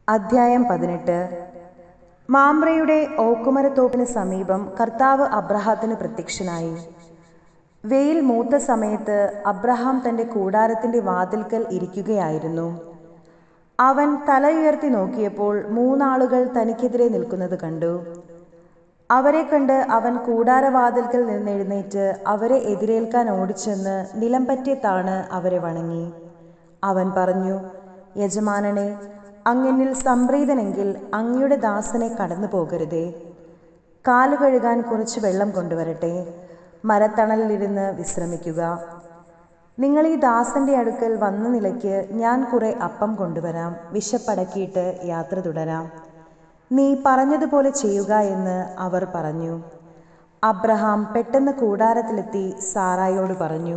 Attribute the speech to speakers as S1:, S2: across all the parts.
S1: അധ്യായം പതിനെട്ട് മാമ്രയുടെ ഓക്കുമരത്തോപ്പിന് സമീപം കർത്താവ് അബ്രഹാത്തിന് പ്രത്യക്ഷനായി വെയിൽ മൂത്ത സമയത്ത് അബ്രഹാം തന്റെ കൂടാരത്തിന്റെ വാതിൽക്കൽ ഇരിക്കുകയായിരുന്നു അവൻ തല ഉയർത്തി നോക്കിയപ്പോൾ മൂന്നാളുകൾ തനിക്കെതിരെ നിൽക്കുന്നത് കണ്ടു അവരെ കണ്ട് അവൻ കൂടാരവാതിൽക്കൽ നിന്നെഴുന്നേറ്റ് അവരെ എതിരേൽക്കാൻ ഓടിച്ചെന്ന് നിലം പറ്റിയ താണ് അവരെ വണങ്ങി അവൻ പറഞ്ഞു യജമാനനെ അങ്ങനിൽ സംപ്രീതനെങ്കിൽ അങ്ങയുടെ ദാസനെ കടന്നു പോകരുതേ കാലു കഴുകാൻ കുറച്ച് വെള്ളം കൊണ്ടുവരട്ടെ മരത്തണലിലിരുന്ന് വിശ്രമിക്കുക നിങ്ങൾ ഈ ദാസന്റെ അടുക്കൽ വന്ന നിലയ്ക്ക് ഞാൻ കുറെ അപ്പം കൊണ്ടുവരാം വിശപ്പടക്കിയിട്ട് യാത്ര തുടരാം നീ പറഞ്ഞതുപോലെ ചെയ്യുക എന്ന് അവർ പറഞ്ഞു അബ്രഹാം പെട്ടെന്ന് കൂടാരത്തിലെത്തി സാറായോട് പറഞ്ഞു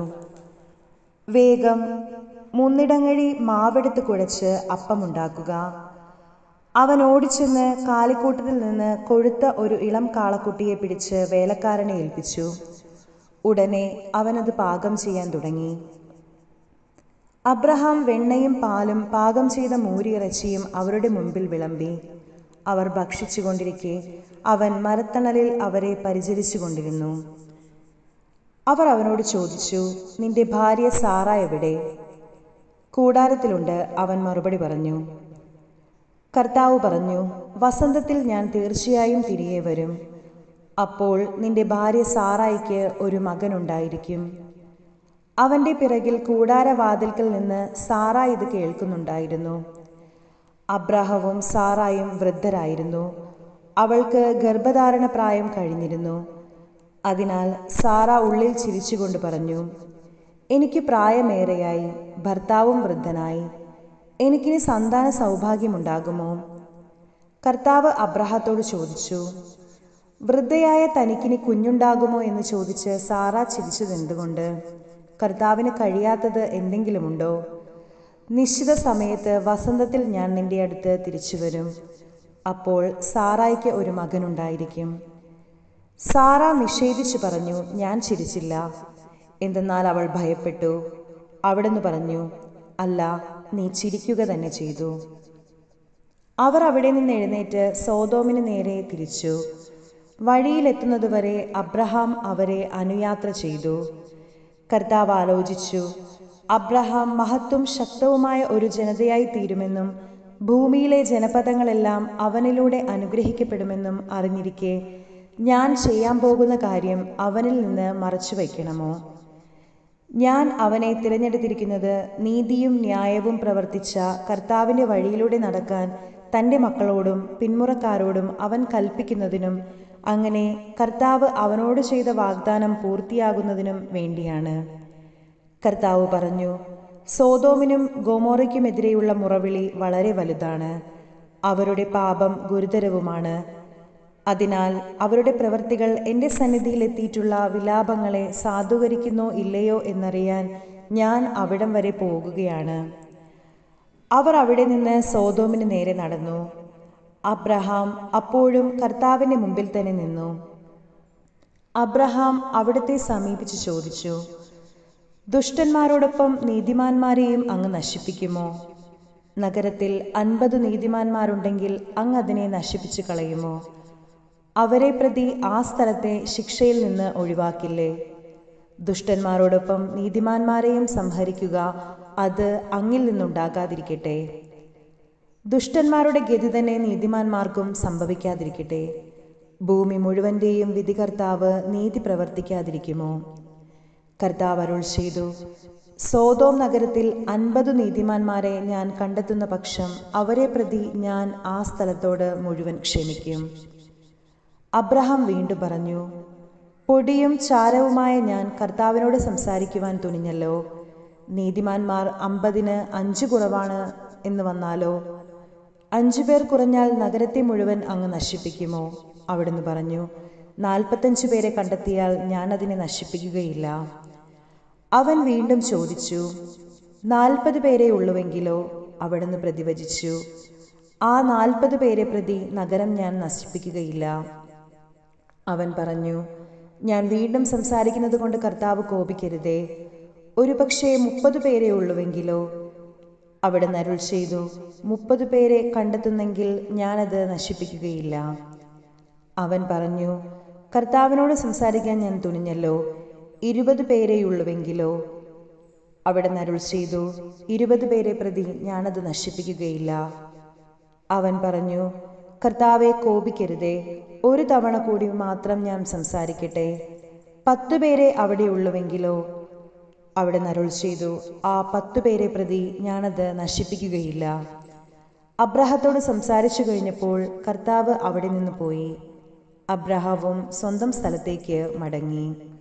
S1: വേഗം മുന്നിടങ്ങഴി മാവെടുത്ത് കുഴച്ച് അപ്പമുണ്ടാക്കുക അവൻ ഓടിച്ചെന്ന് കാലിക്കൂട്ടത്തിൽ നിന്ന് കൊഴുത്ത ഒരു ഇളം കാളക്കുട്ടിയെ പിടിച്ച് വേലക്കാരനെ ഏൽപ്പിച്ചു ഉടനെ അവനത് പാകം ചെയ്യാൻ തുടങ്ങി അബ്രഹാം വെണ്ണയും പാലും പാകം ചെയ്ത മൂരിയിറച്ചിയും അവരുടെ മുൻപിൽ വിളമ്പി അവർ ഭക്ഷിച്ചുകൊണ്ടിരിക്കെ അവൻ മരത്തണലിൽ അവരെ പരിചരിച്ചു കൊണ്ടിരുന്നു അവർ അവനോട് ചോദിച്ചു നിന്റെ ഭാര്യ സാറ എവിടെ കൂടാരത്തിലുണ്ട് അവൻ മറുപടി പറഞ്ഞു കർത്താവ് പറഞ്ഞു വസന്തത്തിൽ ഞാൻ തീർച്ചയായും തിരികെ വരും അപ്പോൾ നിന്റെ ഭാര്യ സാറായിക്ക് ഒരു മകനുണ്ടായിരിക്കും അവന്റെ പിറകിൽ കൂടാരവാതിൽക്കൽ നിന്ന് സാറ ഇത് കേൾക്കുന്നുണ്ടായിരുന്നു അബ്രാഹവും സാറായും വൃദ്ധരായിരുന്നു അവൾക്ക് ഗർഭധാരണ പ്രായം കഴിഞ്ഞിരുന്നു അതിനാൽ സാറ ഉള്ളിൽ ചിരിച്ചുകൊണ്ട് പറഞ്ഞു എനിക്ക് പ്രായമേറെയായി ഭർത്താവും വൃദ്ധനായി എനിക്കിനി സന്താന സൗഭാഗ്യമുണ്ടാകുമോ കർത്താവ് അബ്രഹത്തോട് ചോദിച്ചു വൃദ്ധയായ തനിക്കിനി കുഞ്ഞുണ്ടാകുമോ എന്ന് ചോദിച്ച് സാറ ചിരിച്ചതെന്തുകൊണ്ട് കർത്താവിന് കഴിയാത്തത് എന്തെങ്കിലുമുണ്ടോ നിശ്ചിത സമയത്ത് വസന്തത്തിൽ ഞാൻ നിന്റെ അടുത്ത് തിരിച്ചു വരും അപ്പോൾ സാറായിക്ക് ഒരു മകനുണ്ടായിരിക്കും സാറ നിഷേധിച്ചു പറഞ്ഞു ഞാൻ ചിരിച്ചില്ല എന്തെന്നാൽ അവൾ ഭയപ്പെട്ടു അവിടുന്ന് പറഞ്ഞു അല്ല നീ ചിരിക്കുക തന്നെ ചെയ്തു അവർ അവിടെ നിന്ന് എഴുന്നേറ്റ് സോതോമിന് നേരെ തിരിച്ചു വഴിയിലെത്തുന്നതുവരെ അബ്രഹാം അവരെ അനുയാത്ര ചെയ്തു കർത്താവ് ആലോചിച്ചു അബ്രഹാം മഹത്വം ശക്തവുമായ ഒരു ജനതയായി തീരുമെന്നും ഭൂമിയിലെ ജനപദങ്ങളെല്ലാം അവനിലൂടെ അനുഗ്രഹിക്കപ്പെടുമെന്നും അറിഞ്ഞിരിക്കെ ഞാൻ ചെയ്യാൻ പോകുന്ന കാര്യം അവനിൽ നിന്ന് മറച്ചു വയ്ക്കണമോ ഞാൻ അവനെ തിരഞ്ഞെടുത്തിരിക്കുന്നത് നീതിയും ന്യായവും പ്രവർത്തിച്ച കർത്താവിൻ്റെ വഴിയിലൂടെ നടക്കാൻ തൻ്റെ മക്കളോടും പിന്മുറക്കാരോടും അവൻ കൽപ്പിക്കുന്നതിനും അങ്ങനെ കർത്താവ് അവനോട് ചെയ്ത വാഗ്ദാനം പൂർത്തിയാകുന്നതിനും വേണ്ടിയാണ് കർത്താവ് പറഞ്ഞു സോതോമിനും ഗോമോറയ്ക്കുമെതിരെയുള്ള മുറവിളി വളരെ വലുതാണ് അവരുടെ പാപം ഗുരുതരവുമാണ് അതിനാൽ അവരുടെ പ്രവൃത്തികൾ എൻ്റെ സന്നിധിയിൽ എത്തിയിട്ടുള്ള വിലാപങ്ങളെ സാധൂകരിക്കുന്നോ ഇല്ലയോ എന്നറിയാൻ ഞാൻ അവിടം വരെ പോകുകയാണ് അവർ അവിടെ നിന്ന് സോതോമിന് നേരെ നടന്നു അബ്രഹാം അപ്പോഴും കർത്താവിൻ്റെ മുമ്പിൽ തന്നെ നിന്നു അബ്രഹാം അവിടത്തെ സമീപിച്ച് ചോദിച്ചു ദുഷ്ടന്മാരോടൊപ്പം നീതിമാന്മാരെയും അങ്ങ് നശിപ്പിക്കുമോ നഗരത്തിൽ അൻപത് നീതിമാന്മാരുണ്ടെങ്കിൽ അങ്ങ് അതിനെ നശിപ്പിച്ചു കളയുമോ അവരെ പ്രതി ആ സ്ഥലത്തെ ശിക്ഷയിൽ നിന്ന് ഒഴിവാക്കില്ലേ ദുഷ്ടന്മാരോടൊപ്പം നീതിമാന്മാരെയും സംഹരിക്കുക അത് അങ്ങിൽ നിന്നുണ്ടാകാതിരിക്കട്ടെ ദുഷ്ടന്മാരുടെ ഗതി തന്നെ നീതിമാന്മാർക്കും സംഭവിക്കാതിരിക്കട്ടെ ഭൂമി മുഴുവൻ്റെയും വിധികർത്താവ് നീതി പ്രവർത്തിക്കാതിരിക്കുമോ കർത്താവ് അരുൾ ചെയ്തു സോതോം നഗരത്തിൽ അൻപത് നീതിമാന്മാരെ ഞാൻ കണ്ടെത്തുന്ന പക്ഷം അവരെ പ്രതി ഞാൻ ആ സ്ഥലത്തോട് മുഴുവൻ ക്ഷമിക്കും അബ്രഹാം വീണ്ടും പറഞ്ഞു പൊടിയും ചാരവുമായ ഞാൻ കർത്താവിനോട് സംസാരിക്കുവാൻ തുനിഞ്ഞല്ലോ നീതിമാന്മാർ അമ്പതിന് അഞ്ചു കുറവാണ് എന്ന് വന്നാലോ അഞ്ചു പേർ കുറഞ്ഞാൽ നഗരത്തെ മുഴുവൻ അങ്ങ് നശിപ്പിക്കുമോ അവിടുന്ന് പറഞ്ഞു നാൽപ്പത്തഞ്ചു പേരെ കണ്ടെത്തിയാൽ ഞാൻ അതിനെ നശിപ്പിക്കുകയില്ല അവൻ വീണ്ടും ചോദിച്ചു നാൽപ്പത് പേരെ ഉള്ളുവെങ്കിലോ അവിടുന്ന് പ്രതിവചിച്ചു ആ നാൽപ്പത് പേരെ പ്രതി നഗരം ഞാൻ നശിപ്പിക്കുകയില്ല അവൻ പറഞ്ഞു ഞാൻ വീണ്ടും സംസാരിക്കുന്നത് കൊണ്ട് കർത്താവ് കോപിക്കരുതേ ഒരുപക്ഷെ മുപ്പത് പേരെ ഉള്ളുവെങ്കിലോ അവിടെ നരുൾ ചെയ്തു മുപ്പത് പേരെ കണ്ടെത്തുന്നെങ്കിൽ ഞാനത് നശിപ്പിക്കുകയില്ല അവൻ പറഞ്ഞു കർത്താവിനോട് സംസാരിക്കാൻ ഞാൻ തുനിഞ്ഞല്ലോ ഇരുപത് പേരെയുള്ളുവെങ്കിലോ അവിടെ നരുൾ ചെയ്തു ഇരുപത് പേരെ പ്രതി ഞാനത് നശിപ്പിക്കുകയില്ല അവൻ പറഞ്ഞു കർത്താവെ കോപിക്കരുതേ ഒരു തവണ കൂടി മാത്രം ഞാൻ സംസാരിക്കട്ടെ പത്തു പേരെ അവിടെയുള്ളുവെങ്കിലോ അവിടെ നരുൾ ചെയ്തു ആ പത്തു പേരെ പ്രതി ഞാനത് നശിപ്പിക്കുകയില്ല അബ്രഹത്തോട് സംസാരിച്ചു കഴിഞ്ഞപ്പോൾ കർത്താവ് അവിടെ നിന്ന് പോയി അബ്രഹാവും സ്വന്തം സ്ഥലത്തേക്ക് മടങ്ങി